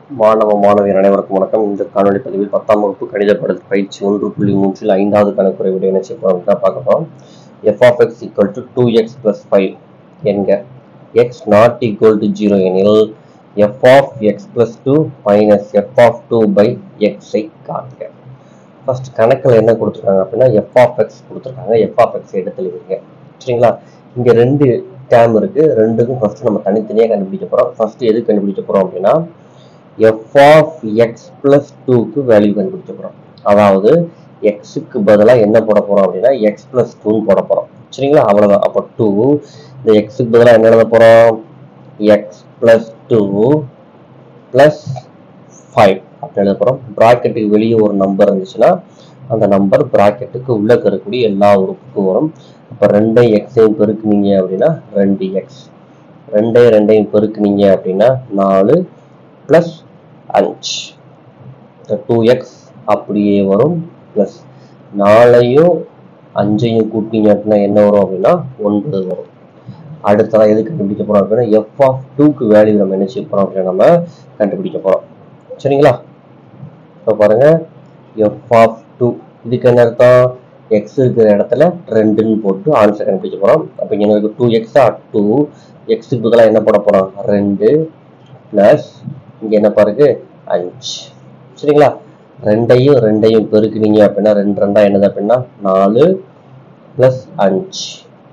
மாணவ மாணவியர் அனைவருக்கும் வணக்கம் இந்த காணொலி பதிவில் பத்தாம் வகுப்பு கணித பட பயிற்சி ஒன்று புள்ளி மூன்றில் ஐந்தாவது கணக்குறை விட என்ன செய்ய போறோம் தான் பார்க்க போறோம் f of x equal to two x plus five என்க x not equal to zero எனில் f of x plus two minus f of two by எக்ஸை காண்க ஃபர்ஸ்ட் கணக்கில் என்ன கொடுத்துருக்காங்க அப்படின்னா எஃப் ஆஃப் எக்ஸ் கொடுத்துருக்காங்க எஃப் ஆஃப் எக்ஸ் எடுத்து எழுதுங்க சரிங்களா இங்க ரெண்டு டேம் இருக்கு ரெண்டுக்கும் ஃபர்ஸ்ட் நம்ம தனித்தனியாக கண்டுபிடிக்க போறோம் ஃபர்ஸ்ட் எது கண்டுபிடிக்க போறோம் அப்படின்னா எஃப் ஆஃப் எக்ஸ் பிளஸ் டூக்கு வேல்யூ கண்டுபிடிக்க போறோம் அதாவது எக்ஸுக்கு பதிலாக என்ன போட போறோம் அப்படின்னா எக்ஸ் பிளஸ் டூன்னு போட போறோம் சரிங்களா அவ்வளவுதான் அப்போ டூ இந்த எக்ஸுக்கு பதிலாக என்ன எழுத போறோம் x plus two plus five அப்படி எழுத போறோம் ப்ராக்கெட்டுக்கு வெளியே ஒரு நம்பர் இருந்துச்சுன்னா அந்த நம்பர் ப்ராக்கெட்டுக்கு உள்ள இருக்கக்கூடிய எல்லா உறுப்புக்கும் வரும் அப்போ ரெண்டையும் எக்ஸையும் பெருக்குனீங்க அப்படின்னா ரெண்டு எக்ஸ் ரெண்டையும் ரெண்டையும் பெருக்குனீங்க அப்படின்னா நாலு ப்ளஸ் அஞ்சு டூ எக்ஸ் அப்படியே வரும் ப்ளஸ் நாலையும் அஞ்சையும் கூட்டிங்க அப்படின்னா என்ன வரும் அப்படின்னா ஒன்பது வரும் அடுத்ததான் எது கண்டுபிடிக்க போறோம் அப்படின்னா எஃப் ஆஃப் டூக்கு வேல்யூ நம்ம என்ன செய்ய போறோம் அப்படின்னா நம்ம கண்டுபிடிக்க போறோம் சரிங்களா இப்போ பாருங்க எஃப் ஆஃப் டூ இதுக்கு என்ன அர்த்தம் எக்ஸ் இருக்கிற இடத்துல ரெண்டுன்னு போட்டு ஆன்சர் கண்டுபிடிக்க போறோம் அப்போ இங்கே எனக்கு டூ எக்ஸா டூ எக்ஸுக்கு பதிலாக என்ன போட போறோம் ரெண்டு ப்ளஸ் இங்கே என்ன பாருங்க அஞ்சு சரிங்களா ரெண்டையும் ரெண்டையும் பெருக்குனீங்க அப்படின்னா ரெண்டு ரெண்டா என்னது அப்படின்னா நாலு ப்ளஸ் அஞ்சு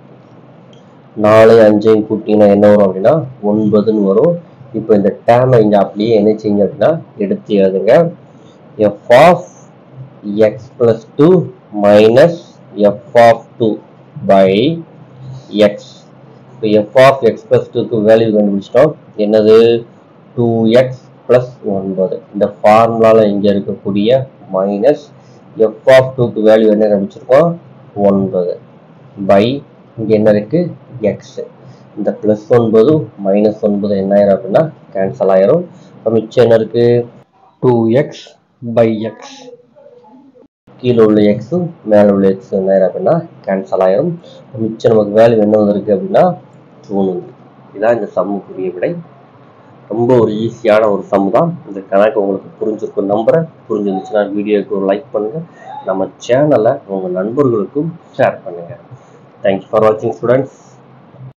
நாலு அஞ்சையும் கூட்டிங்கன்னா என்ன வரும் அப்படின்னா ஒன்பதுன்னு வரும் இப்போ இந்த டேமை இங்கே அப்படியே என்ன செய்யுங்க அப்படின்னா எடுத்து எழுதுங்க f of x plus two minus f of two by x இப்போ எஃப் ஆஃப் எக்ஸ் பிளஸ் டூக்கு வேல்யூ கண்டுபிடிச்சிட்டோம் என்னது டூ எக்ஸ் பிளஸ் ஒன்பது இந்த ஃபார்முலாவில் இங்கே இருக்கக்கூடிய மைனஸ் எஃப் ஆஃப் டூக்கு வேல்யூ என்ன கண்டுபிடிச்சிருக்கோம் ஒன்பது பை இங்கே என்ன இருக்கு எக்ஸ் இந்த ப்ளஸ் ஒன்பது மைனஸ் ஒன்பது என்ன ஆயிரும் அப்படின்னா கேன்சல் ஆயிரும் இப்போ மிச்சம் என்ன இருக்கு டூ எக்ஸ் பை எக்ஸ் கீழே உள்ள எக்ஸும் மேலே உள்ள எக்ஸ் என்ன ஆயிரும் அப்படின்னா கேன்சல் ஆயிரும் மிச்சம் நமக்கு வேல்யூ என்ன வந்திருக்கு அப்படின்னா மூணு இதான் இந்த சம்முக்குரிய விடை ரொம்ப ஒரு ஈஸியான ஒரு சம் தான் இந்த கணக்கு உங்களுக்கு புரிஞ்சிருக்கும் நம்புறேன் புரிஞ்சிருந்துச்சுன்னா வீடியோக்கு ஒரு லைக் பண்ணுங்க நம்ம சேனலை உங்கள் நண்பர்களுக்கும் ஷேர் பண்ணுங்க தேங்க்யூ ஃபார் வாட்சிங் ஸ்டூடெண்ட்ஸ்